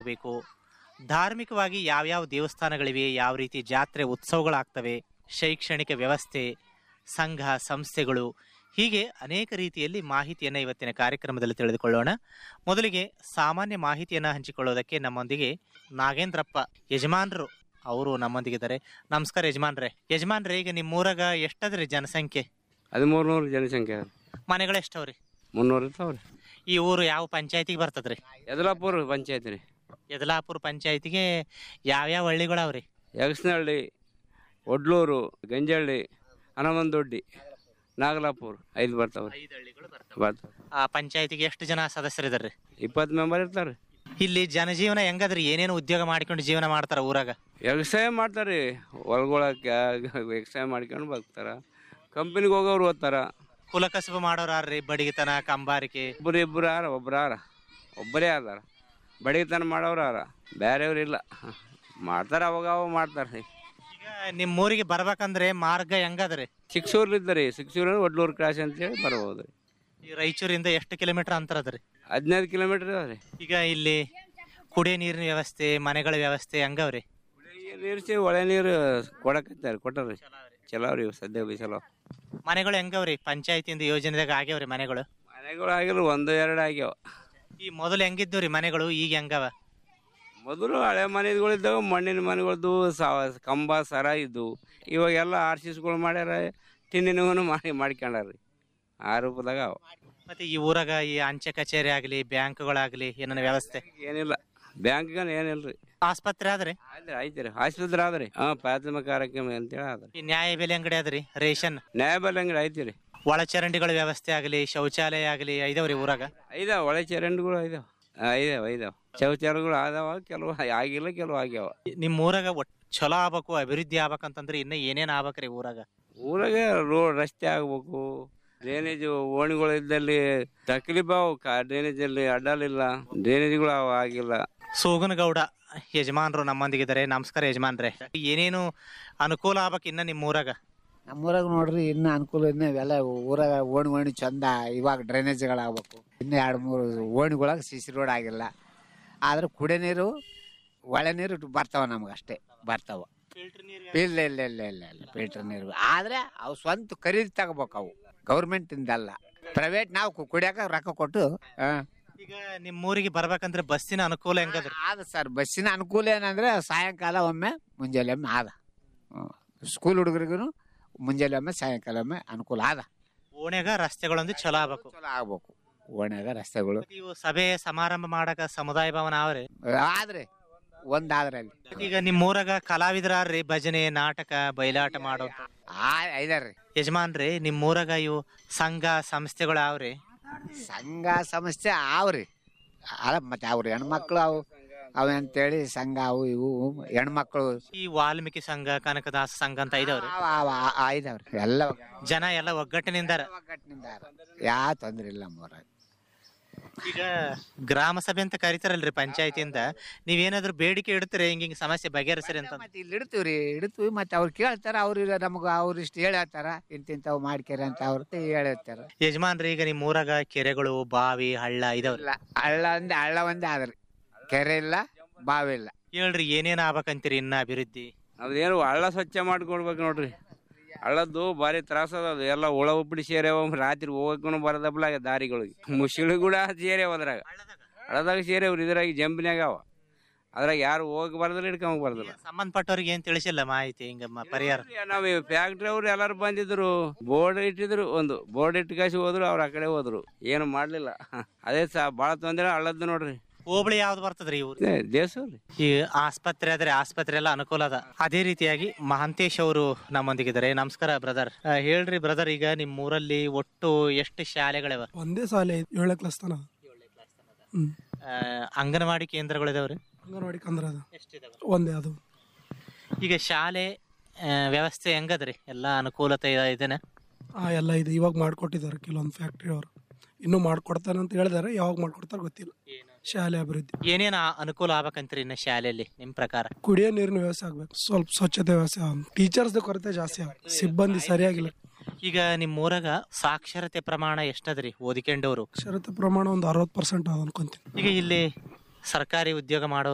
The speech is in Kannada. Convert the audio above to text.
ಆಗಬೇಕು ಧಾರ್ಮಿಕವಾಗಿ ಯಾವ್ಯಾವ ದೇವಸ್ಥಾನಗಳಿವೆ ಯಾವ ರೀತಿ ಜಾತ್ರೆ ಉತ್ಸವಗಳಾಗ್ತವೆ ಶೈಕ್ಷಣಿಕ ವ್ಯವಸ್ಥೆ ಸಂಘ ಸಂಸ್ಥೆಗಳು ಹೀಗೆ ಅನೇಕ ರೀತಿಯಲ್ಲಿ ಮಾಹಿತಿಯನ್ನು ಇವತ್ತಿನ ಕಾರ್ಯಕ್ರಮದಲ್ಲಿ ತಿಳಿದುಕೊಳ್ಳೋಣ ಮೊದಲಿಗೆ ಸಾಮಾನ್ಯ ಮಾಹಿತಿಯನ್ನು ಹಂಚಿಕೊಳ್ಳೋದಕ್ಕೆ ನಮ್ಮೊಂದಿಗೆ ನಾಗೇಂದ್ರಪ್ಪ ಯಜಮಾನರು ಅವರು ನಮ್ಮೊಂದಿಗಿದ್ದಾರೆ ನಮಸ್ಕಾರ ಯಜಮಾನ್ರೆ ಯಜಮಾನ್ರೆ ಈಗ ನಿಮ್ಮೂರಾಗ ಎಷ್ಟದ್ರಿ ಜನಸಂಖ್ಯೆ ಹದಿಮೂರು ನೂರು ಜನಸಂಖ್ಯೆ ಅದ ಮನೆಗಳು ಎಷ್ಟವ್ರಿ ಮುನ್ನೂರು ಇರ್ತಾವ್ರಿ ಈ ಊರು ಯಾವ ಪಂಚಾಯತಿಗೆ ಬರ್ತದ್ರಿ ಯದಲಾಪುರ ಪಂಚಾಯತ್ ರೀ ಯದಲಾಪುರ ಪಂಚಾಯತಿಗೆ ಯಾವ್ಯಾವ ಹಳ್ಳಿಗಳವ್ರಿ ಯಗಸ್ನಹಳ್ಳಿ ಒಡ್ಲೂರು ಗಂಜಹಳ್ಳಿ ಹನುಮಂದೊಡ್ಡಿ ನಾಗಲಾಪುರ ಐದು ಬರ್ತಾವ್ರಿ ಐದು ಹಳ್ಳಿಗಳು ಬರ್ತವೆ ಬರ್ತಾವ ಆ ಪಂಚಾಯತಿಗೆ ಎಷ್ಟು ಜನ ಸದಸ್ಯರಿದಾರ್ರಿ ಇಪ್ಪತ್ತು ಮೆಂಬರ್ ಇರ್ತಾರೆ ಇಲ್ಲಿ ಜನಜೀವನ ಹೆಂಗದ್ರಿ ಏನೇನು ಉದ್ಯೋಗ ಮಾಡ್ಕೊಂಡು ಜೀವನ ಮಾಡ್ತಾರ ಊರಾಗ ವ್ಯವಸಾಯ ಮಾಡ್ತಾರೆ ಹೊಲ್ಗೊಳಕ್ಕೆ ವ್ಯವಸಾಯ ಮಾಡ್ಕೊಂಡು ಬರ್ತಾರ ಕಂಪ್ನಿಗೆ ಹೋಗೋರು ಓದ್ತಾರ ಕುಲಕಸಬು ಮಾಡೋರಾರ್ರಿ ಬಡಿಗೆತನ ಕಂಬಾರಿಕೆ ಇಬ್ಬರು ಇಬ್ಬರು ಆರ ಒಬ್ರು ಆರ ಒಬ್ಬರೇ ಅದಾರ ಬಡಿತನ ಮಾಡೋರು ಆರ ಬೇರೆಯವ್ರು ಇಲ್ಲ ಮಾಡ್ತಾರ ಅವಾಗ ಅವಾಗ ಮಾಡ್ತಾರೆ ಈಗ ನಿಮ್ಮ ಊರಿಗೆ ಬರ್ಬೇಕಂದ್ರೆ ಮಾರ್ಗ ಹೆಂಗದ್ರಿ ಸಿಕ್ಸೂರ್ಲಿದ್ದಾರೆ ಸಿಕ್ಸೂರ್ ಒಡ್ಲೂರು ಕ್ರಾಸ್ ಅಂತೇಳಿ ಬರ್ಬೋದು ರೀ ಈ ರಾಯಚೂರಿಂದ ಎಷ್ಟು ಕಿಲೋಮೀಟರ್ ಅಂತರ ಅದ್ರಿ ಹದಿನೈದು ಕಿಲೋಮೀಟರ್ ಅದ ರೀ ಈಗ ಇಲ್ಲಿ ಕುಡಿಯೋ ನೀರಿನ ವ್ಯವಸ್ಥೆ ಮನೆಗಳ ವ್ಯವಸ್ಥೆ ಹೆಂಗವ್ರಿ ನೀರು ಸಿ ಒಳೆ ನೀರು ಕೊಡಕತ್ತಾರೆ ಕೊಟ್ಟಾರ್ರಿ ಚಲೋ ರೀ ಸದ್ಯ ಬಿ ಚಲೋ ಮನೆಗಳು ಹೆಂಗವ್ರಿ ಪಂಚಾಯತಿಯಿಂದ ಯೋಜನೆದಾಗ ಆಗ್ಯಾವ್ರಿ ಮನೆಗಳು ಮನೆಗಳು ಆಗಿಲ್ಲ ಒಂದು ಎರಡು ಆಗ್ಯಾವ ಈ ಮೊದಲು ಹೆಂಗಿದ್ದು ರೀ ಮನೆಗಳು ಈಗ ಹೆಂಗವ ಮೊದಲು ಹಳೆ ಮನೆಗಳಿದ್ದಾವೆ ಮಣ್ಣಿನ ಮನೆಗಳದ್ದು ಸಾವ ಕಂಬ ಸರ ಇದ್ದು ಇವಾಗೆಲ್ಲ ಆರ್ ಸಿ ಸಿಗಳು ಮಾಡ್ಯಾರ ಟಿನ್ನಿನವನು ಮಾಡಿ ಮಾಡ್ಕೊಂಡಾರ್ರಿ ಆ ರೂಪದಾಗ ಅವ ಮತ್ತೆ ಈ ಊರಾಗ ಈ ಅಂಚೆ ಕಚೇರಿ ಆಗ್ಲಿ ಬ್ಯಾಂಕ್ಗಳಾಗ್ಲಿ ಏನಾರ ವ್ಯವಸ್ಥೆ ಏನಿಲ್ಲ ಬ್ಯಾಂಕ್ಗನ ಏನಿಲ್ಲ ರೀ ಆಸ್ಪತ್ರೆ ಆದ್ರಿ ಆಯ್ತು ಐತೆ ರೀ ಆಸ್ಪತ್ರೆ ಆದ್ರಿ ಹಾಂ ಪ್ರಾಥಮಿಕ ಆರೋಗ್ಯ ಅಂತೇಳಿ ಆದ್ರಿ ಈ ನ್ಯಾಯ ಬೆಲೆ ಅಂಗಡಿ ಅದ್ರಿ ರೇಷನ್ ನ್ಯಾಯಬೆಲೆ ಅಂಗಡಿ ಐತಿ ರೀ ಒಳಚರಂಡಿಗಳ ವ್ಯವಸ್ಥೆ ಆಗಲಿ ಶೌಚಾಲಯ ಆಗಲಿ ಐದವ್ರಿ ಊರಾಗ ಐದಾವ ಒಳೆ ಚರಂಡಿಗಳು ಐದಾವ ಐದಾವ ಐದಾವ ಶೌಚಾಲಯಗಳು ಆದಾವ ಕೆಲವು ಆಗಿಲ್ಲ ಕೆಲವು ಆಗ್ಯಾವ ನಿಮ್ಮ ಊರಾಗ ಒಟ್ ಚಲೋ ಆಗ್ಬೇಕು ಅಭಿವೃದ್ಧಿ ಆಗ್ಬೇಕಂತಂದ್ರೆ ಇನ್ನ ಏನೇನ್ ಆಗ್ಬೇಕ್ರಿ ಊರಾಗ ಊರಾಗೆ ರೋಡ್ ರಸ್ತೆ ಆಗ್ಬೇಕು ಡ್ರೈನೇಜ್ ಓಣಿಗಳು ಇದ್ದಲ್ಲಿ ತಕ್ಲೀಫ್ ಅವು ಡ್ರೈನೇಜ್ ಅಲ್ಲಿ ಅಡ್ಡಲಿಲ್ಲ ಡ್ರೈನೇಜ್ಗಳು ಅವು ಆಗಿಲ್ಲ ಸೋಗನಗೌಡ ಯಜಮಾನ್ರು ನಮ್ಮೊಂದಿಗಿದ್ದಾರೆ ನಮಸ್ಕಾರ ಯಜಮಾನ್ರೆ ಏನೇನು ಅನುಕೂಲ ಆಗ್ಬೇಕು ಇನ್ನ ನಿಮ್ಮ ಊರಾಗ ನಮ್ಮೂರಾಗ ನೋಡ್ರಿ ಇನ್ನು ಅನುಕೂಲ ಇನ್ನು ಇವೆಲ್ಲ ಊರಾಗ ಓಣಿ ಓಣಿ ಚಂದ ಇವಾಗ ಡ್ರೈನೇಜ್ಗಳಾಗಬೇಕು ಇನ್ನು ಎರಡು ಮೂರು ಓಣಿಗೊಳಗೆ ಸಿ ಸಿ ರೋಡ್ ಆಗಿಲ್ಲ ಆದ್ರೆ ಕುಡಿಯೋ ನೀರು ಒಳೆ ನೀರು ಬರ್ತಾವ ನಮ್ಗೆ ಅಷ್ಟೇ ಬರ್ತಾವ ಇಲ್ಲ ಇಲ್ಲ ಇಲ್ಲ ಇಲ್ಲ ಇಲ್ಲ ಫಿಲ್ಟರ್ ನೀರು ಆದ್ರೆ ಅವು ಸ್ವಂತ ಖರೀದಿ ತಗೋಬೇಕು ಅವು ಗೌರ್ಮೆಂಟಿಂದ ಅಲ್ಲ ಪ್ರೈವೇಟ್ ನಾವು ಕು- ಕುಡಿಯಾಕ ರೊಕ್ಕ ಕೊಟ್ಟು ಆ. ಈಗ ನಿಮ್ಮ ಊರಿಗೆ ಬರ್ಬೇಕಂದ್ರೆ ಬಸ್ಸಿನ ಅನುಕೂಲ ಹೆಂಗದ್ರಿ ಆದ ಸರ್ ಬಸ್ಸಿನ ಅನುಕೂಲ ಏನಂದ್ರೆ ಸಾಯಂಕಾಲ ಒಮ್ಮೆ ಮುಂಜಾನೆ ಒಮ್ಮೆ ಆದ ಸ್ಕೂಲ್ ಹುಡುಗರಿಗೂ ಮುಂಜಾನೆ ಒಮ್ಮೆ ಸಾಯಂಕಾಲ ಒಮ್ಮೆ ಅನುಕೂಲ ಆದ ಓಣ್ಯಾಗ ರಸ್ತೆಗಳೊಂದು ಚಲೋ ಆಗ್ಬೇಕು ಚಲೋ ಆಗ್ಬೇಕು ಓಣ್ಯಾಗ ರಸ್ತೆಗಳು ಮತ್ತೆ ಇವು ಸಭೆ ಸಮಾರಂಭ ಮಾಡಕ ಸಮುದಾಯ ಭವನ ಅವ್ರಿ ಆದ್ರೆ ಒಂದಾದ್ರೆ ಅಲ್ಲಿ ಈಗ ನಿಮ್ಮ ಊರಾಗ ಕಲಾವಿದರಾರ್ರಿ ಭಜನೆ ನಾಟಕ ಬಯಲಾಟ ಮಾಡೋ ಆ ಐದಾರ್ರಿ ಯಜಮಾನ್ರಿ ನಿಮ್ಮ ಊರಾಗ ಇವು ಸಂಘ ಸಂಸ್ಥೆಗಳು ಅವ್ರಿ ಸಂಘ ಸಮಸ್ಯೆ ಆವ್ರಿ ಅಲ್ಲ ಮತ್ತೆ ಅವ್ರಿ ಹೆಣ್ಮಕ್ಳು ಅವು ಅವು ಅಂತೇಳಿ ಸಂಘ ಅವು ಇವು ಹೆಣ್ಮಕ್ಳು ಈ ವಾಲ್ಮೀಕಿ ಸಂಘ ಕನಕದಾಸ ಸಂಘ ಅಂತ ಇದಾವ್ರಿ ಅವ- ಅವ- ಆ- ಆ ಐದಾವ್ರಿ ಎಲ್ಲ ಜನ ಎಲ್ಲ ಒಗ್ಗಟ್ಟಿನಿಂದಾರ ಒಗ್ಗಟ್ಟಿನಿಂದ ಯಾವ ತೊಂದ್ರೆ ಇಲ್ಲ ನಮ್ಮೂರಾಗ ಈಗ ಗ್ರಾಮ ಸಭೆ ಅಂತ ಕರಿತಾರಲ್ರಿ ಪಂಚಾಯತಿಯಿಂದ ನೀವೇನಾದ್ರೂ ಬೇಡಿಕೆ ಇಡ್ತೀರಿ ಹಿಂಗ ಹಿಂಗ ಸಮಸ್ಯೆ ಬಗೆಹರಿಸ್ರಿ ಅಂತ ಮತ್ತೆ ಇಲ್ಲಿ ಇಡ್ತೀವ್ರಿ ಇಡ್ತೀವಿ ಮತ್ತೆ ಅವ್ರು ಕೇಳ್ತಾರ ಅವ್ರು ನಮ್ಗೆ ಅವ್ರು ಇಷ್ಟು ಹೇಳ್ತಾರ ಇಂತಿಂತವ್ ಮಾಡ್ಕ್ಯಾರ ಅಂತ ಅವ್ರು ಹೇಳಿರ್ತಾರ ಯಜಮಾನ್ರಿ ಈಗ ನಿಮ್ಮ ಊರಾಗ ಕೆರೆಗಳು ಬಾವಿ ಹಳ್ಳ ಇದಾವ್ರಿ ಇಲ್ಲ ಹಳ್ಳ ಒಂದೇ ಹಳ್ಳ ಒಂದೇ ಆದ್ರಿ ಕೆರೆ ಇಲ್ಲ ಬಾವಿ ಇಲ್ಲ ಹೇಳ್ರಿ ಏನೇನ್ ಆಗ್ಬೇಕಂತೀರಿ ಇನ್ನ ಅಭಿವೃದ್ಧಿ ಅದೇನು ಹಳ್ಳ ಸ್ವಚ್ಛ ಮಾಡ್ಕೊಡ್ಬೇಕು ನೋಡ್ರಿ ಹಳ್ಳದ್ದು ಭಾರಿ ತ್ರಾಸ ಅದ ಎಲ್ಲ ಹುಳ ಉಪ್ಪಿಡಿ ಸೇರ್ಯಾವ ರಾತ್ರಿ ಹೋಗಕ್ಕೂ ಬರದಪ್ಲ ದಾರಿಗಳಿಗೆ ಮುಸುಳಿ ಕೂಡ ಸೇರ್ಯಾವ ಅದ್ರಾಗ ಹಳ್ಳದಾಗ ಸೇರ್ಯಾವ್ರಿ ಇದ್ರಾಗ ಜಂಪಿನ್ಯಾಗ ಅವ ಅದ್ರಾಗ ಯಾರು ಹೋಗಕ್ ಬರದಿಲ್ಲ ಹಿಡ್ಕೊಂಡ್ ಬರದಿಲ್ಲ ಸಂಬಂಧಪಟ್ಟವ್ರಿಗೆ ಏನ್ ತಿಳಿಸಿಲ್ಲ ಮಾಹಿತಿ ಹಿಂಗ ಮ- ಪರಿಹಾರ ನಾವು ಫ್ಯಾಕ್ಟ್ರಿ ಅವ್ರು ಎಲ್ಲಾರು ಬಂದಿದ್ರು ಬೋರ್ಡ್ ಇಟ್ಟಿದ್ರು ಒಂದು ಬೋರ್ಡ್ ಇಟ್ಟು ಕಾಸಿ ಹೋದ್ರು ಅವ್ರು ಆ ಕಡೆ ಹೋದ್ರು ಏನು ಮಾಡ್ಲಿಲ್ಲ ಅದೇ ಸಹ ಭಾಳ ತೊಂದರೆ ಹಳ್ಳದ್ದು ನೋಡ್ರಿ ಹೋಬಳಿ ಯಾವ್ದು ಬರ್ತದ್ರಿ ಇವ್ರು ಏ, ದೇಸವ್ರಿ ಈ ಆಸ್ಪತ್ರೆ ಆದ್ರೆ ಆಸ್ಪತ್ರೆ ಎಲ್ಲ ಅನುಕೂಲ ಅದ ಅದೇ ರೀತಿಯಾಗಿ ಮಹಾಂತೇಶ್ ಅವರು ನಮ್ಮೊಂದಿಗಿದ್ದಾರೆ ನಮಸ್ಕಾರ ಬ್ರದರ್ ಹೇಳ್ರಿ ಬ್ರದರ್ ಈಗ ನಿಮ್ಮ ಊರಲ್ಲಿ ಒಟ್ಟು ಎಷ್ಟು ಶಾಲೆಗಳಿವ ಒಂದೇ ಶಾಲೆ ಐತಿ ಏಳನೇ ಕ್ಲಾಸ್ ತನ ಹ್ಮ್ ಆ, ಅಂಗನವಾಡಿ ಕೇಂದ್ರಗಳಿದಾವ್ರಿ ಅಂಗನವಾಡಿ ಕಂದ್ರ ಅದು ಒಂದೇ ಅದು ಈಗ ಶಾಲೆ ಆ, ವ್ಯವಸ್ಥೆ ಹೆಂಗದ್ರಿ ಎಲ್ಲ ಅನುಕೂಲತೆ ಇದ- ಇದೆನಾ ಆ ಎಲ್ಲ ಇದೆ ಇವಾಗ ಮಾಡ್ಕೊಟ್ಟಿದ್ದಾರೆ ಕೆಲವೊಂದು ಫ್ಯಾಕ್ಟ್ರಿ ಅವರು ಇನ್ನೂ ಮಾಡ್ಕೊಡ್ತಾರೆ ಅಂತ ಹೇಳಿದಾರೆ ಯಾವಾಗ ಮಾಡ್ಕೊಡ್ತಾರೆ ಗೊತ್ತಿಲ್ಲ ಶಾಲೆ ಅಭಿವೃದ್ಧಿ ಏನೇನು ಅನುಕೂಲ ಆಗ್ಬೇಕಂತೀರಿ ಇನ್ನ ಶಾಲೆಯಲ್ಲಿ ನಿಮ್ ಪ್ರಕಾರ ಕುಡಿಯೋ ನೀರಿನ ವ್ಯವಸ್ಥೆ ಆಗ್ಬೇಕು ಸ್ವಲ್ಪ ಸ್ವಚ್ಛತೆ ವ್ಯವಸ್ಥೆ ಟೀಚರ್ಸ್ ಕೊರತೆ ಜಾಸ್ತಿ ಆಗ ಸಿಬ್ಬಂದಿ ಸರಿಯಾಗಿಲ್ಲ ಈಗ ನಿಮ್ಮ ಊರಾಗ ಸಾಕ್ಷರತೆ ಪ್ರಮಾಣ ಎಷ್ಟದ್ರಿ ಓದಿಕೊಂಡವ್ರು ಅಕ್ಷರತೆ ಪ್ರಮಾಣ ಒಂದು ಅರವತ್ತು ಪರ್ಸೆಂಟ್ ಅದ ಅನ್ಕೊಂತೀನಿ ಈಗ ಇಲ್ಲಿ ಸರ್ಕಾರಿ ಉದ್ಯೋಗ ಮಾಡೋ